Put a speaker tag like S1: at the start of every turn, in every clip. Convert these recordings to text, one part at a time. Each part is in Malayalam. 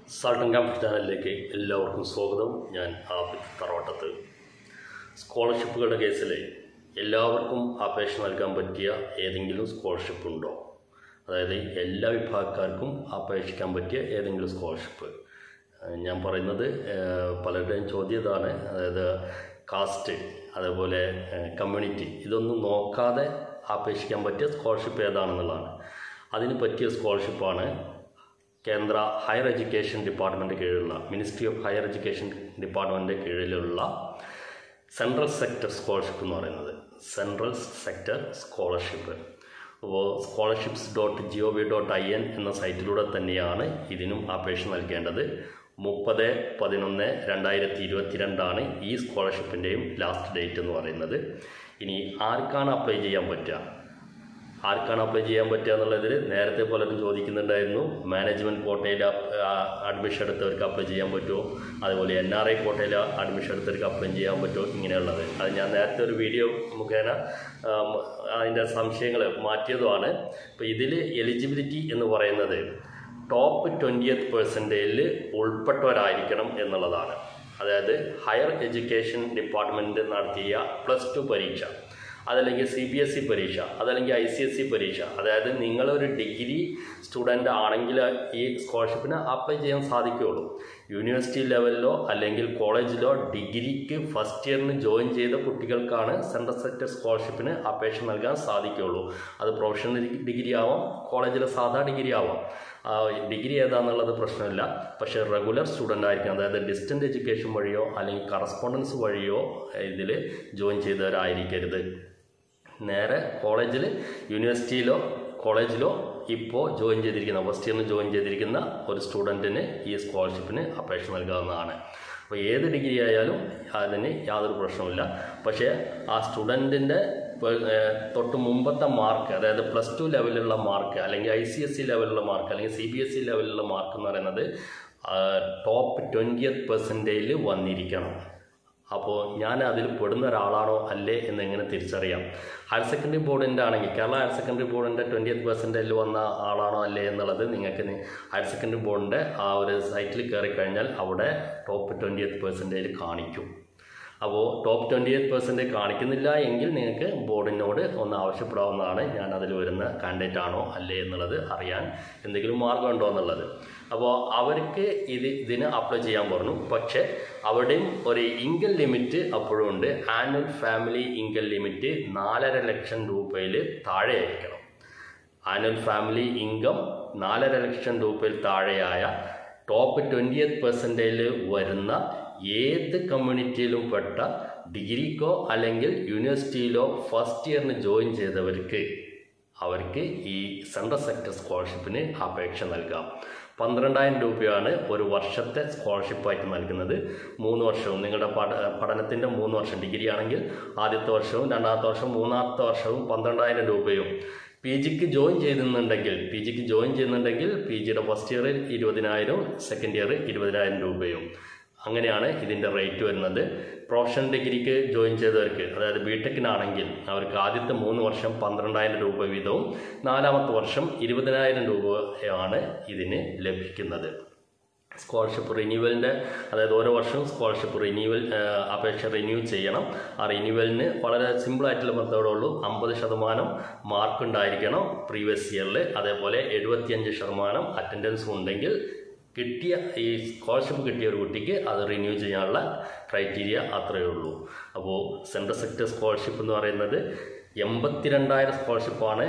S1: സാൾട്ടൻ ക്യാമ്പ് ചാനലിലേക്ക് എല്ലാവർക്കും സ്വാഗതം ഞാൻ ആബിദ് തറവട്ടത്ത് സ്കോളർഷിപ്പുകളുടെ കേസിൽ എല്ലാവർക്കും അപേക്ഷ നൽകാൻ പറ്റിയ ഏതെങ്കിലും സ്കോളർഷിപ്പ് ഉണ്ടോ അതായത് എല്ലാ വിഭാഗക്കാർക്കും അപേക്ഷിക്കാൻ പറ്റിയ ഏതെങ്കിലും സ്കോളർഷിപ്പ് ഏഹ് ഞാൻ പറയുന്നത് ഏഹ് പലരുടെയും ചോദ്യം ഇതാണ് അതായത് കാസ്റ്റ് അതേപോലെ കമ്മ്യൂണിറ്റി ഇതൊന്നും നോക്കാതെ അപേക്ഷിക്കാൻ പറ്റിയ സ്കോളർഷിപ്പ് ഏതാണെന്നുള്ളതാണ് അതിന് പറ്റിയ സ്കോളർഷിപ്പാണ് കേന്ദ്ര ഹയർ എഡ്യൂക്കേഷൻ ഡിപ്പാർട്ട്മെൻറ്റ് കീഴിലുള്ള ministry of higher education department കീഴിലുള്ള സെൻട്രൽ സെക്ടർ സ്കോളർഷിപ്പ് എന്ന് പറയുന്നത് സെൻട്രൽ സെക്ടർ സ്കോളർഷിപ്പ് അപ്പോൾ scholarships dot G O V dot I N എന്ന സൈറ്റിലൂടെ തന്നെയാണ് ഇതിനും അപേക്ഷ നൽകേണ്ടത് മുപ്പത് പതിനൊന്ന് രണ്ടായിരത്തി ഇരുപത്തിരണ്ടാണ് ഈ സ്കോളർഷിപ്പിൻ്റെയും ലാസ്റ്റ് ഡേറ്റ് എന്ന് പറയുന്നത് ഇനി ആർക്കാണ് അപ്ലൈ ചെയ്യാൻ പറ്റുക ആർക്കാണ് അപ്ലൈ ചെയ്യാൻ പറ്റുക എന്നുള്ളതിൽ നേരത്തെ പലരും ചോദിക്കുന്നുണ്ടായിരുന്നു മാനേജ്മെൻറ്റ് കോട്ടയിൽ അഡ്മിഷൻ എടുത്തവർക്ക് അപ്ലൈ ചെയ്യാൻ പറ്റുമോ അതുപോലെ എൻ ആർ ഐ കോട്ടയിൽ അഡ്മിഷൻ എടുത്തവർക്ക് അപ്ലൈ ചെയ്യാൻ പറ്റുമോ ഇങ്ങനെയുള്ളത് അത് ഞാൻ നേരത്തെ ഒരു വീഡിയോ മുഖേന ആം, അതിൻ്റെ സംശയങ്ങൾ മാറ്റിയതുമാണ് അപ്പോൾ ഇതിൽ എലിജിബിലിറ്റി എന്ന് പറയുന്നത് ടോപ്പ് ട്വൻറ്റിയത്ത് പെർസെൻറ്റേജിൽ ഉൾപ്പെട്ടവരായിരിക്കണം എന്നുള്ളതാണ് അതായത് ഹയർ എഡ്യൂക്കേഷൻ ഡിപ്പാർട്ട്മെൻറ്റ് നടത്തിയ പ്ലസ് ടു പരീക്ഷ അതല്ലെങ്കിൽ സി ബി എസ് ഇ പരീക്ഷ അതല്ലെങ്കിൽ ഐ സി എസ് ഇ പരീക്ഷ അതായത് നിങ്ങളൊരു ഡിഗ്രി സ്റ്റുഡൻ്റ് ആണെങ്കിൽ ഈ സ്കോളർഷിപ്പിന് അപ്ലൈ ചെയ്യാൻ സാധിക്കുകയുള്ളൂ യൂണിവേഴ്സിറ്റി ലെവലിലോ അല്ലെങ്കിൽ കോളേജിലോ ഡിഗ്രിക്ക് ഫസ്റ്റ് ഇയറിന് ജോയിൻ ചെയ്ത കുട്ടികൾക്കാണ് സെൻട്രൽ സെക്ടർ സ്കോളർഷിപ്പിന് അപേക്ഷ നൽകാൻ സാധിക്കുകയുള്ളൂ അത് പ്രൊഫഷണൽ ഡിഗ്രി ആവാം കോളേജിലെ സാധാ ഡിഗ്രി ആവാം ആ, ഡിഗ്രി ഏതാണെന്നുള്ളത് പ്രശ്നമില്ല പക്ഷേ റെഗുലർ സ്റ്റുഡൻ്റ് ആയിരിക്കണം അതായത് ഡിസ്റ്റൻ്റ് എഡ്യൂക്കേഷൻ വഴിയോ അല്ലെങ്കിൽ കറസ്പോണ്ടൻസ് വഴിയോ ഇതിൽ ജോയിൻ ചെയ്തവരായിരിക്കരുത് നേരെ കോളേജിൽ യൂണിവേഴ്സിറ്റിയിലോ കോളേജിലോ ഇപ്പോൾ ജോയിൻ ചെയ്തിരിക്കുന്ന ഫസ്റ്റ് ഇയറിന് ജോയിൻ ചെയ്തിരിക്കുന്ന ഒരു സ്റ്റുഡൻറ്റിന് ഈ സ്കോളർഷിപ്പിന് അപേക്ഷ നൽകാവുന്നതാണ് അപ്പോൾ ഏത് ഡിഗ്രി ആയാലും അതിന് യാതൊരു പ്രശ്നവുമില്ല പക്ഷേ ആ സ്റ്റുഡൻറ്റിൻ്റെ തൊട്ട് മുമ്പത്തെ മാർക്ക് അതായത് പ്ലസ് ടു ലെവലിലുള്ള മാർക്ക് അല്ലെങ്കിൽ ഐ സി എസ് സി ലെവലിലുള്ള മാർക്ക് അല്ലെങ്കിൽ സി ബി എസ് ഇ ലെവലിലുള്ള മാർക്ക് എന്ന് പറയുന്നത് ടോപ്പ് ട്വൻറ്റിയത്ത് പെർസെൻറ്റേജിൽ വന്നിരിക്കണം അപ്പോൾ ഞാൻ അതിൽ പെടുന്ന ഒരാളാണോ അല്ലേ എന്ന് എങ്ങനെ തിരിച്ചറിയാം ഹയർ സെക്കൻഡറി ബോർഡിൻ്റെ ആണെങ്കിൽ കേരള ഹയർ സെക്കൻഡറി ബോർഡിൻ്റെ ട്വൻറ്റിയത്ത് പെർസെൻറ്റേജിൽ വന്ന ആളാണോ അല്ലേ എന്നുള്ളത് നിങ്ങൾക്ക് നി- ഹയർ സെക്കൻഡറി ബോർഡിൻ്റെ ആ ഒരു സൈറ്റിൽ കയറി കഴിഞ്ഞാൽ അവിടെ ടോപ്പ് ട്വൻറ്റിയത്ത് പെർസെൻറ്റേജിൽ കാണിക്കും അപ്പോൾ ടോപ്പ് ട്വൻറ്റി എയ്റ്റ് പെർസെൻറ്റേജ് കാണിക്കുന്നില്ല എങ്കിൽ നിങ്ങൾക്ക് ബോർഡിനോട് ഒന്ന് ആവശ്യപ്പെടാവുന്നതാണ് ഞാൻ അതിൽ വരുന്ന കാൻഡിഡേറ്റ് ആണോ അല്ലേ എന്നുള്ളത് അറിയാൻ എന്തെങ്കിലും മാർഗമുണ്ടോ എന്നുള്ളത് അപ്പോൾ അവർക്ക് ഇത് ഇതിന് അപ്ലൈ ചെയ്യാൻ പറഞ്ഞു പക്ഷേ അവിടെയും ഒരു ഇൻകം ലിമിറ്റ് അപ്പോഴും ഉണ്ട് ആനുവൽ ഫാമിലി ഇൻകം ലിമിറ്റ് നാലര ലക്ഷം രൂപയിൽ താഴെയായിരിക്കണം ആനുവൽ ഫാമിലി ഇൻകം നാലര ലക്ഷം രൂപയിൽ താഴെയായ ടോപ്പ് ട്വൻറ്റിയത്ത് പെർസെൻറ്റേജിൽ വരുന്ന ഏത് കമ്മ്യൂണിറ്റിയിലും പെട്ട ഡിഗ്രിക്കോ അല്ലെങ്കിൽ യൂണിവേഴ്സിറ്റിയിലോ ഫസ്റ്റ് ഇയറിന് ജോയിൻ ചെയ്തവർക്ക് അവർക്ക് ഈ സെൻട്രൽ സെക്ടർ സ്കോളർഷിപ്പിന് അപേക്ഷ നൽകാം പന്ത്രണ്ടായിരം രൂപയാണ് ഒരു വർഷത്തെ സ്കോളർഷിപ്പായിട്ട് നൽകുന്നത് മൂന്ന് വർഷവും നിങ്ങളുടെ പഠ പഠനത്തിൻ്റെ മൂന്ന് വർഷം ഡിഗ്രി ആണെങ്കിൽ ആദ്യത്തെ വർഷവും രണ്ടാമത്തെ വർഷവും മൂന്നാമത്തെ വർഷവും പന്ത്രണ്ടായിരം രൂപയും പി ജിക്ക് ജോയിൻ ചെയ്യുന്നുണ്ടെങ്കിൽ പി ജിക്ക് ജോയിൻ ചെയ്യുന്നുണ്ടെങ്കിൽ പി ജിയുടെ ഫസ്റ്റ് ഇയർ ഇരുപതിനായിരം സെക്കൻഡ് ഇയർ ഇരുപതിനായിരം രൂപയും അങ്ങനെയാണ് ഇതിൻ്റെ റേറ്റ് വരുന്നത് പ്രൊഫഷണൽ ഡിഗ്രിക്ക് ജോയിൻ ചെയ്തവർക്ക് അതായത് ബി ടെക്കിനാണെങ്കിൽ അവർക്ക് ആദ്യത്തെ മൂന്ന് വർഷം പന്ത്രണ്ടായിരം രൂപ വീതവും നാലാമത്തെ വർഷം ഇരുപതിനായിരം രൂപയാണ് ഇതിന് ലഭിക്കുന്നത് സ്കോളർഷിപ്പ് റിന്യൂവലിൻ്റെ അതായത് ഓരോ വർഷവും സ്കോളർഷിപ്പ് റിന്യൂവൽ അപേക്ഷ റിന്യൂ ചെയ്യണം ആ റിന്യൂവലിന് വളരെ സിമ്പിളായിട്ടുള്ള മെത്തേഡേ ഉള്ളൂ അമ്പത് ശതമാനം മാർക്ക് ഉണ്ടായിരിക്കണം പ്രീവിയസ് ഇയറിൽ അതേപോലെ എഴുപത്തിയഞ്ച് ശതമാനം അറ്റൻഡൻസ് ഉണ്ടെങ്കിൽ കിട്ടിയ ഈ സ്കോളർഷിപ്പ് കിട്ടിയ ഒരു കുട്ടിക്ക് അത് റിന്യൂ ചെയ്യാനുള്ള ക്രൈറ്റീരിയ അത്രയേ ഉള്ളൂ അപ്പോൾ സെൻട്രൽ സെക്ടർ സ്കോളർഷിപ്പ് എന്ന് പറയുന്നത് എൺപത്തിരണ്ടായിരം സ്കോളർഷിപ്പാണ്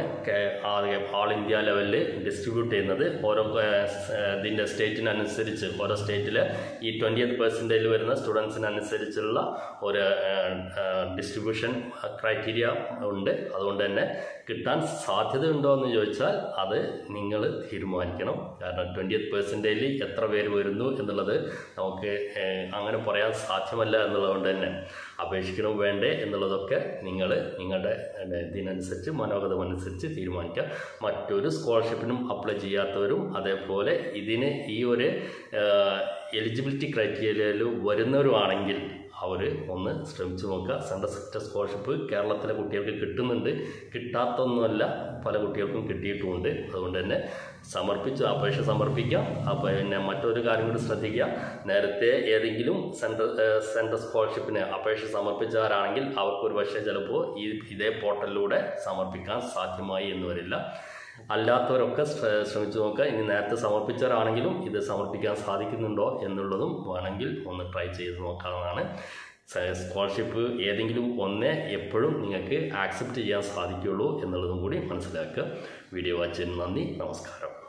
S1: ആൾ ഇന്ത്യ ലെവലിൽ ഡിസ്ട്രിബ്യൂട്ട് ചെയ്യുന്നത് ഓരോ ഏഹ്, സ്- ഏഹ്, ഇതിൻ്റെ സ്റ്റേറ്റിനനുസരിച്ച് ഓരോ സ്റ്റേറ്റിൽ ഈ ട്വൻറ്റിയത്ത് പെർസെൻറ്റേജിൽ വരുന്ന സ്റ്റുഡൻസിനനുസരിച്ചുള്ള ഒരു ഡിസ്ട്രിബ്യൂഷൻ ക്രൈറ്റീരിയ ഉണ്ട് അതുകൊണ്ട് തന്നെ കിട്ടാൻ സാധ്യതയുണ്ടോ എന്ന് ചോദിച്ചാൽ അത് നിങ്ങൾ തീരുമാനിക്കണം കാരണം ട്വൻറ്റിയത്ത് പെർസെൻറ്റേജിൽ എത്ര പേര് വരുന്നു എന്നുള്ളത് നമുക്ക് ഏഹ്, അങ്ങനെ പറയാൻ സാധ്യമല്ല എന്നുള്ളതുകൊണ്ട് തന്നെ അപേക്ഷിക്കണം വേണ്ടേ എന്നുള്ളതൊക്കെ നിങ്ങൾ നിങ്ങളുടെ ഏഹ്, ഇതിനനുസരിച്ച് മനോഗതമനുസരിച്ച് തീരുമാനിക്കുക മറ്റൊരു സ്കോളർഷിപ്പിനും അപ്ലൈ ചെയ്യാത്തവരും അതേപോലെ ഇതിന് ഈ ഒരു എലിജിബിലിറ്റി ക്രൈറ്റീരിയയിൽ വരുന്നവരുമാണെങ്കിൽ അവർ ഒന്ന് ശ്രമിച്ചു നോക്കുക സെൻട്രൽ സെക്ടർ സ്കോളർഷിപ്പ് കേരളത്തിലെ കുട്ടികൾക്ക് കിട്ടുന്നുണ്ട് കിട്ടാത്തൊന്നുമല്ല പല കുട്ടികൾക്കും കിട്ടിയിട്ടുമുണ്ട് അതുകൊണ്ട് തന്നെ സമർപ്പിച്ചു അപേക്ഷ സമർപ്പിക്കാം അപ്പോൾ പിന്നെ മറ്റൊരു കാര്യം കൂടി ശ്രദ്ധിക്കുക നേരത്തെ ഏതെങ്കിലും സെൻട്രൽ ഏഹ് സെൻട്രൽ സ്കോളർഷിപ്പിന് അപേക്ഷ സമർപ്പിച്ചവരാണെങ്കിൽ അവർക്ക് ഒരു പക്ഷേ ചിലപ്പോൾ ഈ ഇതേ പോർട്ടലിലൂടെ സമർപ്പിക്കാൻ സാധ്യമായി എന്ന് വരില്ല അല്ലാത്തവരൊക്കെ ശ്ര- ശ്രമിച്ചു നോക്കുക ഇനി നേരത്തെ സമർപ്പിച്ചവരാണെങ്കിലും ഇത് സമർപ്പിക്കാൻ സാധിക്കുന്നുണ്ടോ എന്നുള്ളതും വേണമെങ്കിൽ ഒന്ന് ട്രൈ ചെയ്ത് നോക്കാവുന്നതാണ് സ- സ്കോളർഷിപ്പ് ഏതെങ്കിലും ഒന്നേ എപ്പോഴും നിങ്ങൾക്ക് ആക്സെപ്റ്റ് ചെയ്യാൻ സാധിക്കുകയുള്ളൂ എന്നുള്ളതും കൂടി മനസ്സിലാക്കുക വീഡിയോ വാച്ചിന് നന്ദി നമസ്കാരം